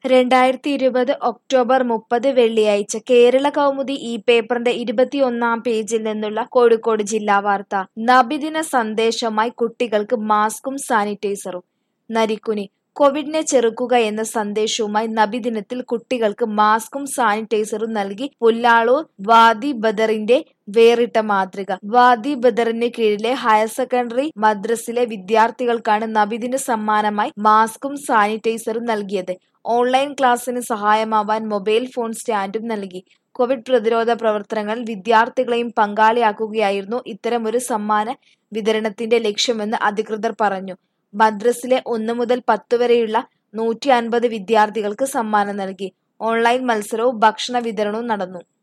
രണ്ടായിരത്തി ഇരുപത് ഒക്ടോബർ മുപ്പത് വെള്ളിയാഴ്ച കേരള കൗമുദി ഈ പേപ്പറിന്റെ ഇരുപത്തിയൊന്നാം പേജിൽ നിന്നുള്ള കോഴിക്കോട് ജില്ലാ വാർത്ത നബിദിന സന്ദേശമായി കുട്ടികൾക്ക് മാസ്കും സാനിറ്റൈസറും നരിക്കുനി കോവിഡിനെ ചെറുക്കുക എന്ന സന്ദേശവുമായി നബിദിനത്തിൽ കുട്ടികൾക്ക് മാസ്കും സാനിറ്റൈസറും നൽകി പുല്ലാളൂർ വാദി ബദറിന്റെ വേറിട്ട മാതൃക വാദി ബദറിന് കീഴിലെ ഹയർ സെക്കൻഡറി മദ്രസിലെ വിദ്യാർത്ഥികൾക്കാണ് നബിദിന സമ്മാനമായി മാസ്കും സാനിറ്റൈസറും നൽകിയത് ഓൺലൈൻ ക്ലാസ്സിന് സഹായമാവാൻ മൊബൈൽ ഫോൺ സ്റ്റാൻഡും നൽകി കോവിഡ് പ്രതിരോധ പ്രവർത്തനങ്ങളിൽ വിദ്യാർത്ഥികളെയും പങ്കാളിയാക്കുകയായിരുന്നു ഇത്തരമൊരു സമ്മാന വിതരണത്തിന്റെ ലക്ഷ്യമെന്ന് അധികൃതർ പറഞ്ഞു മദ്രസിലെ ഒന്ന് മുതൽ പത്ത് വരെയുള്ള നൂറ്റി അൻപത് വിദ്യാർത്ഥികൾക്ക് സമ്മാനം നൽകി ഓൺലൈൻ മത്സരവും ഭക്ഷണ വിതരണവും നടന്നു